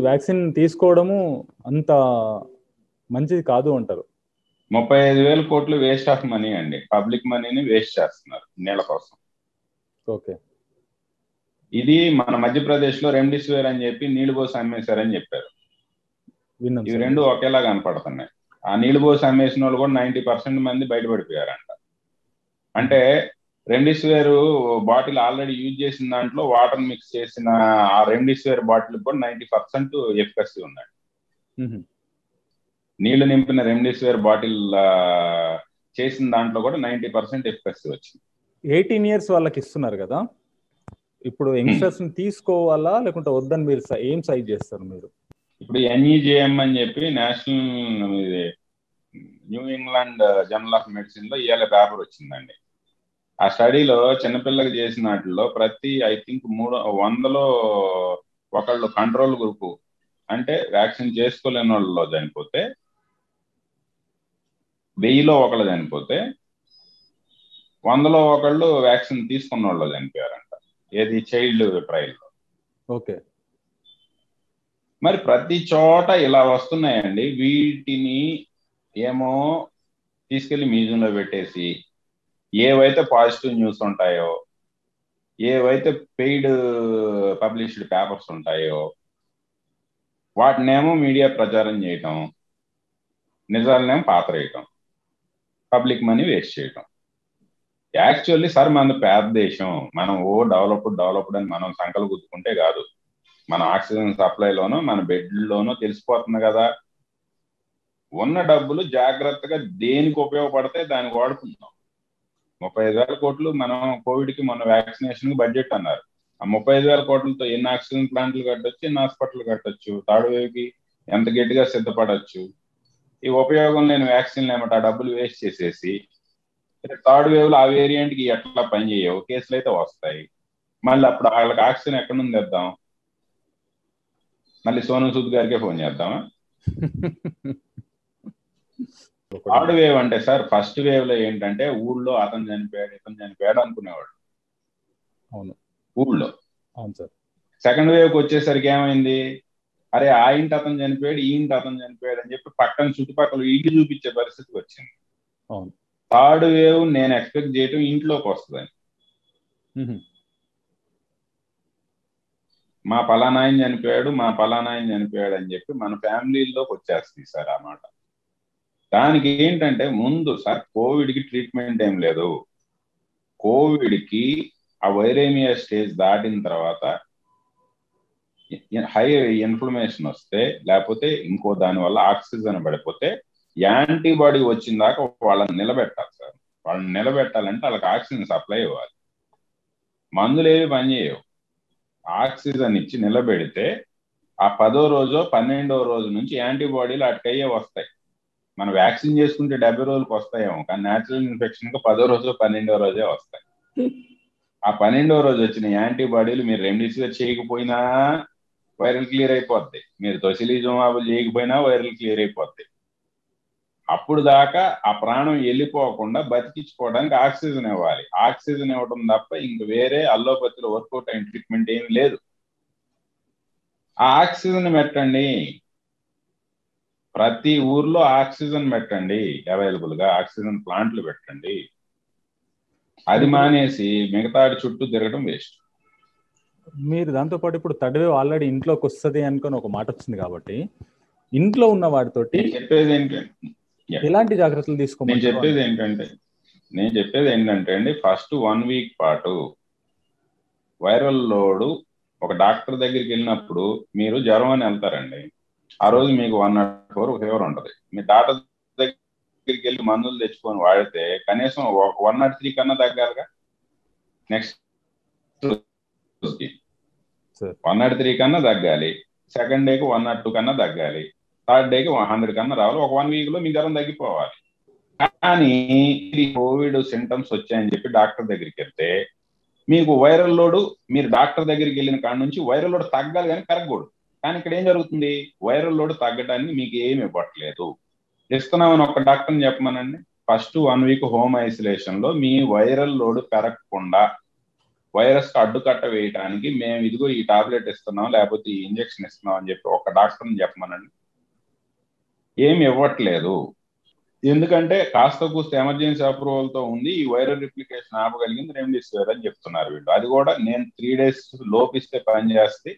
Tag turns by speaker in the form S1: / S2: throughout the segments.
S1: Vaccine తీసుకోవడము అంత మంచిది కాదు అంటారు
S2: ముప్పై ఐదు వేల కోట్లు వేస్ట్ ఆఫ్ మనీ అండి పబ్లిక్ మనీని వేస్ట్ చేస్తున్నారు నీళ్ళ కోసం
S1: ఓకే
S2: ఇది మన మధ్యప్రదేశ్ లో రెమ్డిసివిర్ అని చెప్పి నీళ్లు పోసి అమ్మేశారని చెప్పారు
S1: విన్నాం
S2: ఇవి
S1: సార్.
S2: రెండు ఒకేలా కనపడుతున్నాయి ఆ నీళ్లు పోసి అమ్మేసిన వాళ్ళు కూడా నైన్టీ పర్సెంట్ మంది బయటపడిపోయారంట అంటే రెమ్డిసివిర్ బాటిల్ ఆల్రెడీ యూజ్ చేసిన దాంట్లో వాటర్ మిక్స్ చేసిన ఆ రెమ్డిసివిర్ బాటిల్ కూడా నైన్టీ పర్సెంట్ ఎఫికసీ ఉందండి
S1: మ్మ్.
S2: నీళ్లు నింపిన రెమ్డిసివిర్ బాటిల్ ఆ, చేసిన దాంట్లో కూడా నైన్టీ పర్సెంట్ ఎఫికసీ వచ్చింది
S1: ఎయిటీన్ ఇయర్స్ వాళ్ళకి ఇస్తున్నారు కదా ఇప్పుడు యంగ్స్టర్స్ ని తీసుకోవాలా లేకుంటే వద్దని మీరు స- ఏం సైజ్ చేస్తారు మీరు
S2: ఇప్పుడు ఎన్ఈజేఎం అని చెప్పి నేషనల్ ఇది New England journal of medicine లో ఇవాళ పేపర్ వచ్చిందండి ఆ స్టడీలో చిన్నపిల్లకి చేసిన వాటిలో ప్రతి ఐ థింక్ మూడు వందలో ఒకళ్ళు కంట్రోల్ గ్రూప్ అంటే వ్యాక్సిన్ చేసుకోలేని వాళ్ళలో చనిపోతే వెయ్యిలో ఒకళ్ళు చనిపోతే వందలో ఒకళ్ళు వ్యాక్సిన్ తీసుకున్న వాళ్ళు చనిపోయారంట ఏది చైల్డ్ ట్రయల్
S1: ఓకే
S2: మరి ప్రతి చోట ఇలా వస్తున్నాయండి వీటిని ఏమో తీసుకెళ్లి మ్యూజియం లో పెట్టేసి ఏవైతే పాజిటివ్ న్యూస్ ఉంటాయో ఏవైతే పెయిడ్ పబ్లిష్డ్ పేపర్స్ ఉంటాయో వాటినేమో మీడియా ప్రచారం చేయటం నిజాలనేమో పాతరేయటం పబ్లిక్ మనీ వేస్ట్ చేయటం యాక్చువల్లీ సార్ మన పేద దేశం మనం ఓ డెవలప్డ్ డెవలప్డ్ అని మనం సంకలు గుద్దుకుంటే కాదు మన ఆక్సిజన్ సప్లైలోనో మన బెడ్లోనో తెలిసిపోతుంది కదా ఉన్న డబ్బులు జాగ్రత్తగా దేనికి ఉపయోగపడితే దానికి వాడుకుందాం ముప్పై ఐదు వేల కోట్లు మనం కోవిడ్ కి మన వ్యాక్సినేషన్ కి బడ్జెట్ అన్నారు ఆ ముప్పై ఐదు వేల కోట్లతో ఎన్ని ఆక్సిజన్ ప్లాంట్లు కట్టొచ్చు ఎన్ని హాస్పిటల్ కట్టొచ్చు థర్డ్ వేవ్ కి ఎంత గట్టిగా సిద్ధపడచ్చు ఈ ఉపయోగం లేని వ్యాక్సిన్లు ఏమంటే ఆ డబ్బులు వేస్ట్ చేసేసి థర్డ్ వేవ్ లో ఆ వేరియంట్ కి ఎట్లా పనిచేయవు కేసులు అయితే వస్తాయి మళ్ళీ అప్పుడు వాళ్ళకి ఆక్సిజన్ ఎక్కడి నుంచి తెద్దాం మళ్ళీ సోను సూద్ గారికే ఫోన్ చేద్దామా థర్డ్ వేవ్ అంటే సార్ ఫస్ట్ వేవ్ లో ఏంటంటే ఊళ్ళో అతను చనిపోయాడు ఇతను చనిపోయాడు అనుకునేవాడు
S1: అవును
S2: ఊళ్ళో
S1: అవును సార్
S2: సెకండ్ వేవ్ కి వచ్చేసరికి ఏమైంది అరే ఆ ఇంటి అతను చనిపోయాడు ఈ ఇంటి అతను చనిపోయాడు అని చెప్పి పక్కన చుట్టుపక్కల ఇంటి చూపించే పరిస్థితి వచ్చింది
S1: అవును
S2: థర్డ్ వేవ్ నేను ఎక్స్పెక్ట్ చేయటం ఇంట్లోకి వస్తుందని
S1: మ్మ్.
S2: మా పలానా ఆయన చనిపోయాడు మా పలానా ఆయన చనిపోయాడు అని చెప్పి మన ఫ్యామిలీలోకి వచ్చేస్తుంది సార్ ఆ మాట దానికి ఏంటంటే ముందు సార్ కోవిడ్ కి ట్రీట్మెంట్ ఏం లేదు కోవిడ్ కి ఆ వైరేమియా స్టేజ్ దాటిన తర్వాత హై ఇన్ఫ్లమేషన్ వస్తే లేకపోతే ఇంకో దాని వల్ల ఆక్సిజన్ పడిపోతే యాంటీబాడీ వచ్చిన దాకా వాళ్ళని నిలబెట్టాలి సార్ వాళ్ళని నిలబెట్టాలంటే వాళ్ళకి ఆక్సిజన్ సప్లై ఇవ్వాలి మందులు ఏవి పనిచేయవు ఆక్సిజన్ ఇచ్చి నిలబెడితే ఆ పదో రోజు పన్నెండో రోజు నుంచి యాంటీబాడీలు అటుకయ్యే వస్తాయి మనం వ్యాక్సిన్ చేసుకుంటే డెబ్బై రోజులకు వస్తాయేమో కానీ న్యాచురల్ ఇన్ఫెక్షన్ కి పదో రోజు పన్నెండో రోజే వస్తాయి ఆ పన్నెండో రోజు వచ్చిన యాంటీబాడీలు మీరు రెమ్డెసివిర్ చేయకపోయినా వైరల్ క్లియర్ అయిపోద్ది మీరు తొసిలిజోమాబుల్ చేయకపోయినా వైరల్ క్లియర్ అయిపోద్ది అప్పుడు దాకా ఆ ప్రాణం వెళ్ళిపోకుండా బతికించుకోవడానికి ఆక్సిజన్ ఇవ్వాలి ఆక్సిజన్ ఇవ్వడం తప్ప ఇంక వేరే అల్లోపతిలో వర్కౌట్ అయిన ట్రీట్మెంట్ ఏమి లేదు ఆ ఆక్సిజన్ పెట్టండి ప్రతి ఊర్లో ఆక్సిజన్ పెట్టండి అవైలబుల్ గా ఆక్సిజన్ ప్లాంట్లు పెట్టండి అది మానేసి మిగతాడి చుట్టూ తిరగడం వేస్ట్
S1: మీరు దాంతో పాటు ఇప్పుడు థర్డ్ వేవ్ ఆల్రెడీ ఇంట్లోకి వస్తుంది అనుకొని ఒక మాట వచ్చింది కాబట్టి ఇంట్లో ఉన్న వాటితోటి
S2: నేను చెప్పేది ఏంటంటే
S1: ఎలాంటి జాగ్రత్తలు
S2: నేను
S1: తీసుకోమని
S2: చెప్పేది ఏంటంటే నేను చెప్పేది ఏంటంటే అండి ఫస్ట్ వన్ వీక్ పాటు వైరల్ లోడ్ ఒక డాక్టర్ దగ్గరికి వెళ్ళినప్పుడు మీరు జ్వరం అని వెళ్తారండి ఆ రోజు మీకు వన్ నాట్ ఫోర్ ఫీవర్ ఉంటుంది మీ డాక్టర్ దగ్గరికి వెళ్ళి మందులు తెచ్చుకొని వాడితే కనీసం వన్ నాట్ త్రీ కన్నా తగ్గాలిగా next
S1: Sir.
S2: One naught three కన్నా తగ్గాలి సెకండ్ డేకి వన్ నాట్ టూ కన్నా తగ్గాలి థర్డ్ డేకి వన్ హండ్రెడ్ కన్నా రావాలి ఒక వన్ వీక్ లో మీ జ్వరం తగ్గిపోవాలి కానీ ఇది కోవిడ్ సింటమ్స్ వచ్చాయని చెప్పి డాక్టర్ దగ్గరికి వెళ్తే మీకు వైరల్ లోడ్ మీరు డాక్టర్ దగ్గరికి వెళ్ళిన కాడ నుంచి వైరల్ లోడ్ తగ్గాలి కానీ పెరగకూడదు కానీ ఇక్కడ ఏం జరుగుతుంది వైరల్ లోడ్ తగ్గడానికి మీకు ఏమి ఇవ్వట్లేదు ఇస్తున్నామని ఒక డాక్టర్ని చెప్పమనండి first one week home isolation లో మీ వైరల్ లోడ్ పెరగకుండా వైరస్ కు అడ్డుకట్ట వేయడానికి మేము ఇదిగో ఈ టాబ్లెట్ ఇస్తున్నాం లేకపోతే ఈ ఇంజెక్షన్ ఇస్తున్నాం అని చెప్పి ఒక డాక్టర్ని చెప్పమనండి ఏమి ఇవ్వట్లేదు ఎందుకంటే కాస్త కూస్త ఎమర్జెన్సీ అప్రూవల్ తో ఉంది ఈ వైరల్ రిప్లికేషన్ ఆపగలిగింది రెమ్డెసివిర్ అని చెప్తున్నారు వీళ్ళు అది కూడా నేను త్రీ డేస్ లోపిస్తే పని చేస్తే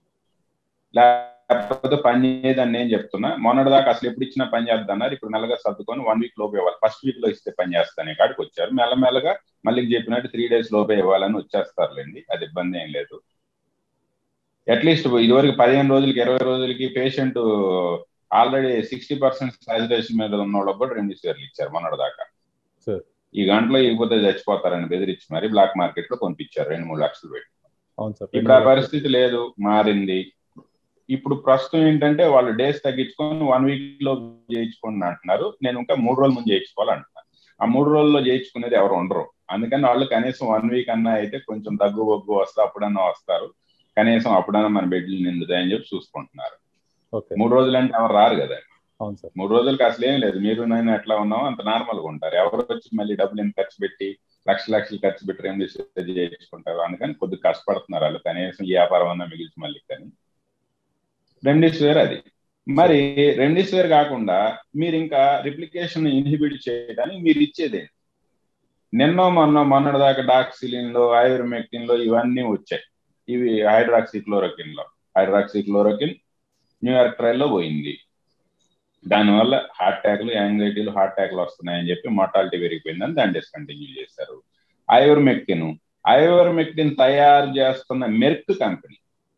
S2: లేకపోతే పని చేయదని నేను చెప్తున్నా మొన్నటి దాకా అసలు ఎప్పుడు ఇచ్చినా పని చేద్దన్నారు ఇప్పుడు మెల్లగా సర్దుకొని వన్ వీక్ లోపు ఇవ్వాలి ఫస్ట్ వీక్ లో ఇస్తే పని చేస్తానే కాడికి వచ్చారు మెల్లమెల్లగా మళ్ళీ చెప్పినట్టు త్రీ డేస్ లోపే ఇవ్వాలని వచ్చేస్తారులేండి అది ఇబ్బంది ఏం లేదు అట్లీస్ట్ ఇదివరకు పదిహేను రోజులకి ఇరవై రోజులకి patient already sixty percent saturation మీద ఉన్న వాళ్ళకి కూడా రెండు సివర్లు ఇచ్చారు మొన్నటి దాకా
S1: Sure.
S2: ఈ గంటలో ఇకపోతే చచ్చిపోతారని బెదిరించి మరి బ్లాక్ మార్కెట్ లో కొనిపించారు రెండు మూడు లక్షలు పెట్టి
S1: అవును సార్
S2: ఇప్పుడు ఆ పరిస్థితి లేదు మారింది ఇప్పుడు ప్రస్తుతం ఏంటంటే వాళ్ళు డేస్ తగ్గించుకొని వన్ వీక్ లో చేయించుకోండి అంటున్నారు నేను ఇంకా మూడు రోజుల ముందు చేయించుకోవాలంటున్నాను ఆ మూడు రోజుల్లో చేయించుకునేది ఎవరు ఉండరు అందుకని వాళ్ళు కనీసం వన్ వీక్ అన్నా అయితే కొంచెం దగ్గు బొగ్గు వస్తే అప్పుడన్నా వస్తారు కనీసం అప్పుడన్నా మన బెడ్లు నిండుతాయని చెప్పి చూసుకుంటున్నారు
S1: ఓకే
S2: మూడు రోజులు అంటే ఎవరు రారు కదా
S1: అవును సార్
S2: మూడు రోజులకి అసలు ఏం లేదు మీరు నేను ఎట్లా ఉన్నామో అంత నార్మల్ గా ఉంటారు ఎవరు వచ్చి మళ్ళీ డబ్బులు ఎంత ఖర్చు పెట్టి లక్ష లక్షలు ఖర్చు పెట్టి రెమ్డెసివిర్ చేయించుకుంటారు అందుకని కొద్దిగా కష్టపడుతున్నారు వాళ్ళు కనీసం ఈ వ్యాపారం అన్నా మిగిల్చి మళ్ళీ కానీ రెమ్డెసివిర్ అది మరి రెమ్డెసివిర్ కాకుండా మీరు ఇంకా రిప్లికేషన్ ఇన్హిబిట్ చేయడానికి మీరు ఇచ్చేదే నిన్న మొన్న మొన్నటి దాకా డాక్సిలిన్ లో ఐవర్మెక్టిన్ లో ఇవన్నీ వచ్చాయి ఇవి హైడ్రాక్సీ క్లోరోకిన్ లో హైడ్రాక్సీ క్లోరోకిన్ న్యూయార్క్ ట్రయల్ లో పోయింది దానివల్ల హార్ట్ అటాక్లు యాంగ్జైటీలు హార్ట్ అటాక్లు వస్తున్నాయని చెప్పి మార్టాలిటీ పెరిగిపోయిందని దాన్ని డిస్కంటిన్యూ చేశారు ఐవర్మెక్టిన్ ఐవర్మెక్టిన్ తయారు చేస్తున్న మెర్క్ కంపెనీ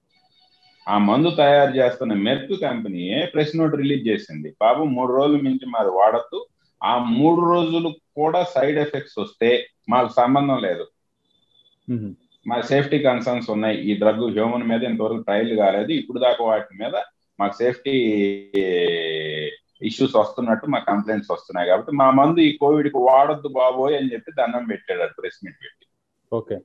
S2: ఆ మందు తయారు చేస్తున్న మెర్క్ కంపెనీయే ప్రెస్ నోట్ రిలీజ్ చేసింది బాబు మూడు రోజుల మించి మాది వాడద్దు ఆ మూడు రోజులు కూడా సైడ్ ఎఫెక్ట్స్ వస్తే మాకు సంబంధం లేదు మా సేఫ్టీ కన్సర్న్స్ ఉన్నాయి ఈ డ్రగ్ హ్యూమన్ మీద ఇంతవరకు ట్రయల్ కాలేదు ఇప్పుడు దాకా వాటి మీద మాకు సేఫ్టీ ఇష్యూస్ వస్తున్నట్టు మా కంప్లైంట్స్ వస్తున్నాయి కాబట్టి మా మందు ఈ కోవిడ్ కి వాడొద్దు బాబోయ్ అని చెప్పి దండం పెట్టాడు ప్రెస్ మీట్ పెట్టి
S1: ఓకే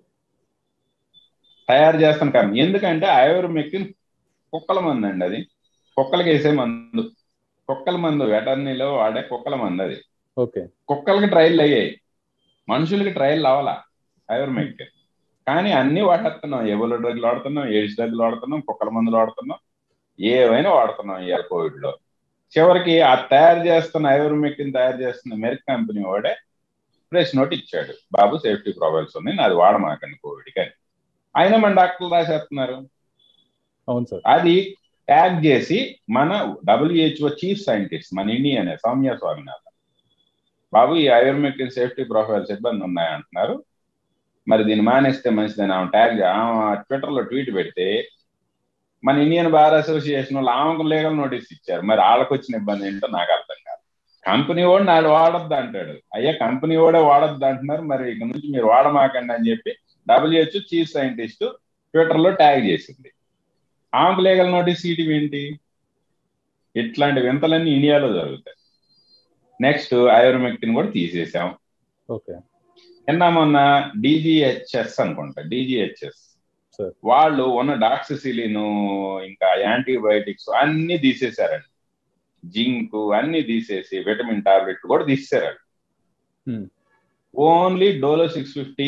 S2: తయారు చేస్తాను కానీ ఎందుకంటే ఐవర్మెక్టిన్ కుక్కల మందు అండి అది కుక్కలకి వేసే మందు కుక్కల మందు వెటర్నీలో వాడే కుక్కల మందు అది
S1: ఓకే
S2: కుక్కలకి ట్రయల్ అయ్యాయి మనుషులకి ట్రయల్ అవ్వాలా ఐవర్మెక్టిన్ కానీ అన్ని వాడేస్తున్నాం ఎవరు డ్రగ్లు వాడుతున్నాం ఎయిడ్స్ డ్రగ్లు వాడుతున్నాం కుక్కల మందులు వాడుతున్నాం ఏవైనా వాడుతున్నాం ఇవాళ కోవిడ్ లో చివరికి ఆ తయారు చేస్తున్న ఐవర్మెక్టిన్ తయారు చేస్తున్న మెరిక్ కంపెనీ వాడే ప్రెస్ నోట్ ఇచ్చాడు బాబు సేఫ్టీ ప్రాబ్లమ్స్ ఉన్నాయి నాది వాడమాకండి కోవిడ్ కానీ అయినా మన డాక్టర్లు రాసేస్తున్నారు
S1: అవును సార్
S2: అది ట్యాగ్ చేసి మన డబ్ల్యూహెచ్ఓ చీఫ్ సైంటిస్ట్ మన ఇండియన్ సౌమ్య స్వామినాథన్ బాబు ఈ ఐవర్మెక్టిన్ సేఫ్టీ ప్రొఫైల్స్ ఇబ్బంది ఉన్నాయంటున్నారు మరి దీన్ని మానేస్తే మంచిదని ఆమె ట్యాగ్ ఆమె ట్విట్టర్లో ట్వీట్ పెడితే మన ఇండియన్ బార్ అసోసియేషన్ వాళ్ళు ఆమెకు లీగల్ నోటీస్ ఇచ్చారు మరి వాళ్ళకి వచ్చిన ఇబ్బంది ఏంటో నాకు అర్థం కాదు కంపెనీ వాడు నాడు వాడొద్దు అంటాడు అయ్యా కంపెనీ వాడే వాడొద్దు అంటున్నారు మరి ఇక నుంచి మీరు వాడమాకండి అని చెప్పి డబ్ల్యూహెచ్ చీఫ్ సైంటిస్ట్ ట్విట్టర్లో ట్యాగ్ చేసింది ఆమెకు లీగల్ నోటీస్ ఇయటం ఏంటి ఇట్లాంటి వింతలన్నీ ఇండియాలో జరుగుతాయి నెక్స్ట్ ఐవర్మెక్టిన్ కూడా తీసేసాం
S1: ఓకే
S2: నిన్న మొన్న డిజిహెచ్ఎస్ అనుకుంటా డిజిహెచ్ఎస్
S1: Sir.
S2: వాళ్ళు ఉన్న డాక్సిసిలిన్ ఇంకా యాంటీబయోటిక్స్ అన్ని తీసేశారండి జింక్ అన్ని తీసేసి విటమిన్ టాబ్లెట్ కూడా తీసేశారండి
S1: Hmm.
S2: Only Dolo six fifty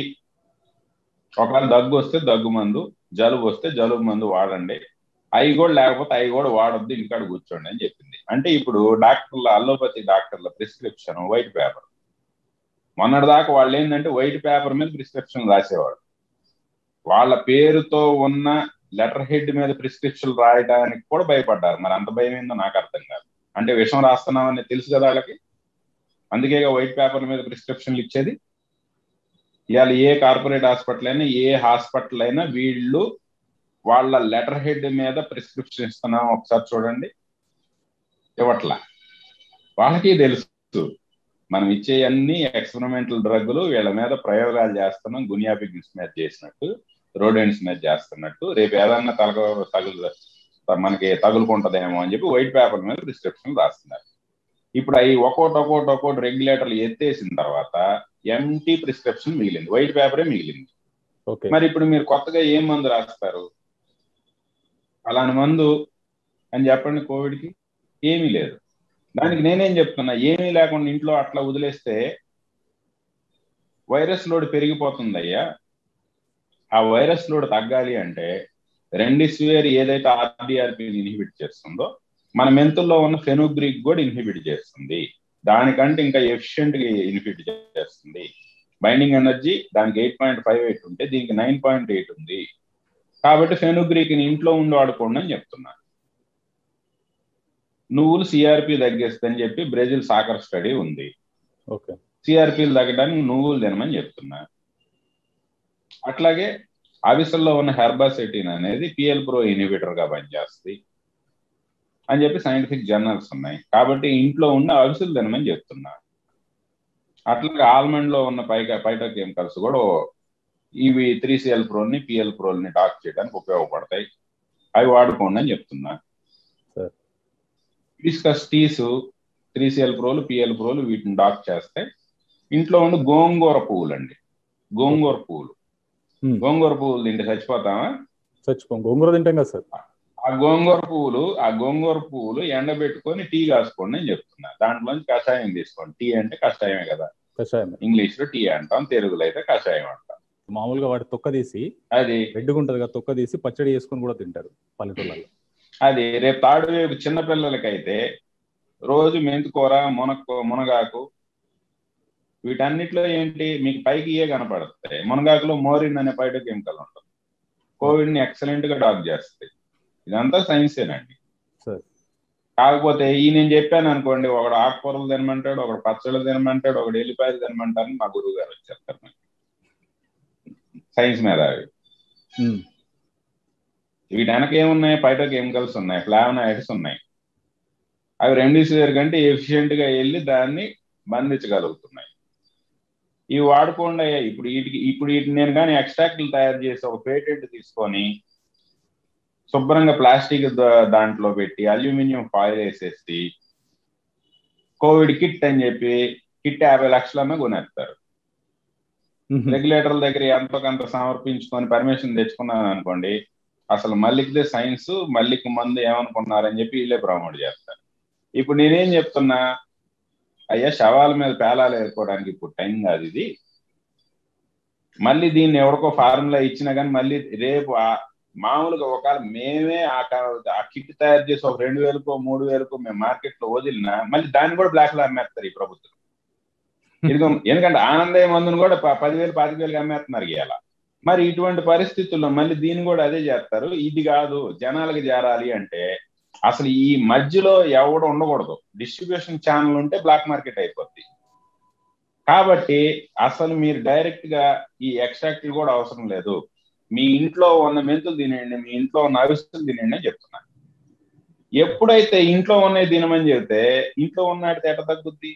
S2: ఒకవేళ దగ్గు వస్తే దగ్గు మందు జలుబు వస్తే జలుబు మందు వాడండి అవి కూడా లేకపోతే అవి కూడా వాడొద్దు ఇంకాడ కూర్చోండి అని చెప్పింది అంటే ఇప్పుడు డాక్టర్ల అల్లోపతి డాక్టర్ల ప్రిస్క్రిప్షన్ వైట్ పేపర్ మొన్నటి దాకా వాళ్ళు ఏంటంటే వైట్ పేపర్ మీద ప్రిస్క్రిప్షన్ రాసేవాడు వాళ్ళ పేరుతో ఉన్న లెటర్ హెడ్ మీద ప్రిస్క్రిప్షన్ రాయడానికి కూడా భయపడ్డారు మరి అంత భయం ఏందో నాకు అర్థం కాదు అంటే విషం రాస్తున్నామని తెలుసు కదా వాళ్ళకి అందుకే వైట్ పేపర్ మీద ప్రిస్క్రిప్షన్లు ఇచ్చేది ఇవాళ ఏ కార్పొరేట్ హాస్పిటల్ అయినా ఏ హాస్పిటల్ అయినా వీళ్ళు వాళ్ళ లెటర్ హెడ్ మీద ప్రిస్క్రిప్షన్ ఇస్తున్నాం ఒకసారి చూడండి ఇవ్వట్లా వాళ్ళకి తెలుసు మనం ఇచ్చే అన్ని ఎక్స్పెరిమెంటల్ డ్రగ్లు వీళ్ళ మీద ప్రయోగాలు చేస్తున్నాం గునియా పిగ్స్ మీద చేసినట్టు రోడెంట్స్ మీద చేస్తున్నట్టు రేపు ఏదన్నా తలక తగులు మనకి తగులుకుంటదేమో అని చెప్పి వైట్ పేపర్ మీద ప్రిస్క్రిప్షన్ రాస్తున్నారు ఇప్పుడు అవి ఒక్కోటి ఒక్కోటి ఒక్కోటి రెగ్యులేటర్లు ఎత్తేసిన తర్వాత ఎంటీ ప్రిస్క్రిప్షన్ మిగిలింది వైట్ పేపరే మిగిలింది
S1: ఓకే
S2: మరి ఇప్పుడు మీరు కొత్తగా ఏం మందు రాస్తారు అలాంటి మందు అని చెప్పండి కోవిడ్కి ఏమీ లేదు దానికి నేనేం చెప్తున్నా ఏమీ లేకుండా ఇంట్లో అట్లా వదిలేస్తే వైరస్ లోడ్ పెరిగిపోతుంది అయ్యా ఆ వైరస్ లోడ్ తగ్గాలి అంటే రెండిస్వేర్ ఏదైతే ఆర్డిఆర్పీని ఇన్హిబిట్ చేస్తుందో మన మెంతుల్లో ఉన్న ఫెనోబ్రిక్ కూడా ఇన్హిబిట్ చేస్తుంది దానికంటే ఇంకా ఎఫిషియెంట్ గా ఇన్హిబిట్ చేస్తుంది బైండింగ్ ఎనర్జీ దానికి ఎయిట్ పాయింట్ ఫైవ్ ఎయిట్ ఉంటే దీనికి నైన్ పాయింట్ ఎయిట్ ఉంది కాబట్టి ఫెనుగ్రీక్ ని ఇంట్లో ఉండి వాడుకోండి అని చెప్తున్నా నువ్వులు సిఆర్పి తగ్గిస్తుందని చెప్పి బ్రెజిల్ సాకర్ స్టడీ ఉంది
S1: ఓకే
S2: సిఆర్పీలు తగ్గడానికి నువ్వులు తినమని చెప్తున్నా అట్లాగే అవిసల్లో ఉన్న హెర్బాసెటిన్ అనేది పిఎల్ ప్రో ఇన్హిబిటర్ గా పనిచేస్తుంది అని చెప్పి సైంటిఫిక్ జర్నల్స్ ఉన్నాయి కాబట్టి ఇంట్లో ఉన్న అవిసలు తినమని చెప్తున్నా అట్లాగే ఆల్మండ్ లో ఉన్న పైక పైటో కెమికల్స్ కూడా ఇవి త్రీ సిఎల్ ప్రోల్ని పిఎల్ ప్రోల్ని డాక్ చేయడానికి ఉపయోగపడతాయి అవి వాడుకోండి అని చెప్తున్నా
S1: Sure.
S2: Discuss these three CL ప్రోలు పిఎల్ ప్రోలు వీటిని డాక్ చేస్తే ఇంట్లో ఉండి గోంగూర పువ్వులు అండి గోంగూర పువ్వులు
S1: Hmm.
S2: గోంగూర పువ్వులు తింటే చచ్చిపోతామా
S1: చచ్చిపో గోంగూర తింటాం కదా సార్
S2: ఆ గోంగూర పువ్వులు ఆ గోంగూర పువ్వులు ఎండబెట్టుకొని టీ కాసుకోండి అని చెప్తున్నా దాంట్లోంచి కషాయం తీసుకోండి టీ అంటే కషాయమే కదా
S1: కషాయం
S2: ఇంగ్లీష్ లో టీ అంటాం తెలుగులో అయితే కషాయం అంటాం
S1: మామూలుగా వాటి తొక్క తీసి
S2: అది
S1: రెడ్గా ఉంటుంది కదా తొక్క తీసి పచ్చడి చేసుకొని కూడా తింటారు పల్లెటూళ్ళలో
S2: అది రేపు తాడు వేపు చిన్నపిల్లలకైతే రోజు మెంతికూర మునక్కూ మునగాకు వీటన్నిటిలో ఏంటి మీకు పైకి ఇయే కనపడతాయి మునగాకులో మోరిన్ అనే పైట కెమికల్ ఉంటుంది కోవిడ్ ని ఎక్సలెంట్ గా డాక్ చేస్తాయి ఇదంతా సైన్సేనండి
S1: సరే
S2: కాకపోతే ఈ నేను చెప్పాను అనుకోండి ఒకడు ఆకుకూరలు తినమంటాడు ఒకడు పచ్చళ్ళు తినమంటాడు ఒకడు ఎల్లిపాయలు తినమంటారు మా గురువు గారు వచ్చేస్తారు నాకు. సైన్స్ మీద అవి
S1: ఉమ్.
S2: వీటి వెనక ఏమున్నాయి పైటో కెమికల్స్ ఉన్నాయి ఫ్లావనాయిడ్స్ ఉన్నాయి అవి రెమ్డెసివిర్ కంటే ఎఫిషియెంట్ గా వెళ్ళి దాన్ని బంధించగలుగుతున్నాయి ఇవి వాడకుండా ఇప్పుడు వీటికి ఇప్పుడు వీటిని నేను కానీ ఎక్స్ట్రాక్ట్లు తయారు చేసి ఒక పేటెంట్ తీసుకొని శుభ్రంగా ప్లాస్టిక్ ద- దాంట్లో పెట్టి అల్యూమినియం ఫాయిల్ వేసేసి కోవిడ్ కిట్ అని చెప్పి కిట్ యాభై లక్షలన్నా కొనేస్తారు
S1: ఉహు.
S2: రెగ్యులేటర్ల దగ్గర ఎంతో కొంత సమర్పించుకొని పర్మిషన్ తెచ్చుకున్నాను అనుకోండి అసలు మల్లికిదే సైన్స్ మల్లికి మందు ఏమనుకున్నారని చెప్పి వీళ్ళే ప్రమోట్ చేస్తారు ఇప్పుడు నేనేం చెప్తున్నా అయ్యా శవాల మీద పేలాలు ఏర్కోవడానికి ఇప్పుడు టైం కాదు ఇది మళ్ళీ దీన్ని ఎవరికో ఫార్ములా ఇచ్చినా కానీ మళ్ళీ రేపు ఆ- మామూలుగా ఒకవేళ మేమే ఆ క- ఆ కిట్ తయారు చేసి ఒక రెండు వేలకో మూడు వేలకో మేము మార్కెట్ లో వదిలినా మళ్ళీ దాన్ని కూడా బ్లాక్ లో అమ్మేస్తారు ఈ ప్రభుత్వం ఇదిగో ఎందుకంటే ఆనందయ్య మందును కూడా ప- పదివేలు పాతిక వేలకు అమ్మేస్తున్నారు ఇవాళ మరి ఇటువంటి పరిస్థితుల్లో మళ్ళీ దీన్ని కూడా అదే చేస్తారు ఇది కాదు జనాలకి చేరాలి అంటే అసలు ఈ మధ్యలో ఎవడు ఉండకూడదు డిస్ట్రిబ్యూషన్ ఛానల్ ఉంటే బ్లాక్ మార్కెట్ అయిపోద్ది కాబట్టి అసలు మీరు డైరెక్ట్ గా ఈ ఎక్స్ట్రాక్ట్ కూడా అవసరం లేదు మీ ఇంట్లో ఉన్న మెంతులు తినండి మీ ఇంట్లో ఉన్న అవిస్తులు తినండి అని చెప్తున్నా ఎప్పుడైతే ఇంట్లో ఉన్నవి తినమని చెబితే ఇంట్లో ఉన్న ఆడితే ఎట తగ్గుద్ది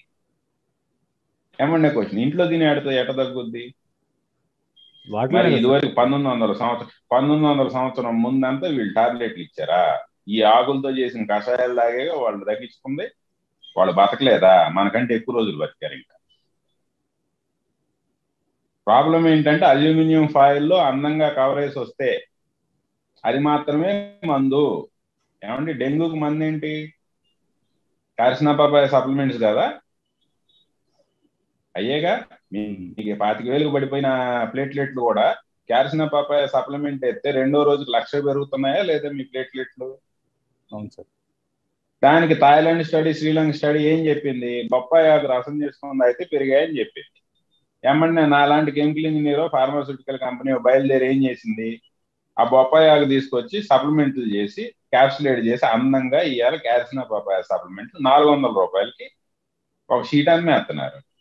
S2: ఏమన్నా క్వశ్చన్ ఇంట్లో తినే ఆడితే ఎట తగ్గుద్ది
S1: వాటిలో
S2: మరి ఇదివరకు పంతొమ్మిది వందల సంవత్సరం పంతొమ్మిది వందల సంవత్సరం ముందంతా వీళ్ళు టాబ్లెట్లు ఇచ్చారా ఈ ఆకులతో చేసిన కషాయాలు లాగే వాళ్ళు తగ్గించుకుంది వాళ్ళు బతకలేదా మనకంటే ఎక్కువ రోజులు బతికారు ఇంకా ప్రాబ్లం ఏంటంటే అల్యూమినియం ఫాయిల్లో అందంగా కవరేజ్ వస్తే అది మాత్రమే మందు ఏమండి డెంగ్యూకి మందు ఏంటి కాల్సిన సప్లిమెంట్స్ కదా అయ్యేగా మీ- మీకు పాతిక వేలకు పడిపోయిన ప్లేట్లెట్లు కూడా క్యాల్సిన పాపాయ సప్లిమెంట్ ఎత్తే రెండో రోజుకి లక్ష పెరుగుతున్నాయా లేదా మీ ప్లేట్లెట్లు
S1: అవును సార్
S2: దానికి థాయిలాండ్ స్టడీ శ్రీలంక స్టడీ ఏం చెప్పింది బొప్పాయి ఆకు రసం చేసుకుంది అయితే పెరిగాయని చెప్పింది ఏమంటే నా లాంటి కెమికల్ ఇంజనీర్ ఫార్మాస్యూటికల్ కంపెనీ బయలుదేరి ఏం చేసింది ఆ బొప్పాయి ఆకు తీసుకొచ్చి సప్లిమెంట్లు చేసి క్యాప్సులేట్ చేసి అందంగా ఇవాళ క్యాల్సిన పపాయ సప్లిమెంట్ నాలుగు వందల రూపాయలకి ఒక షీట్ అమ్మేస్తున్నారు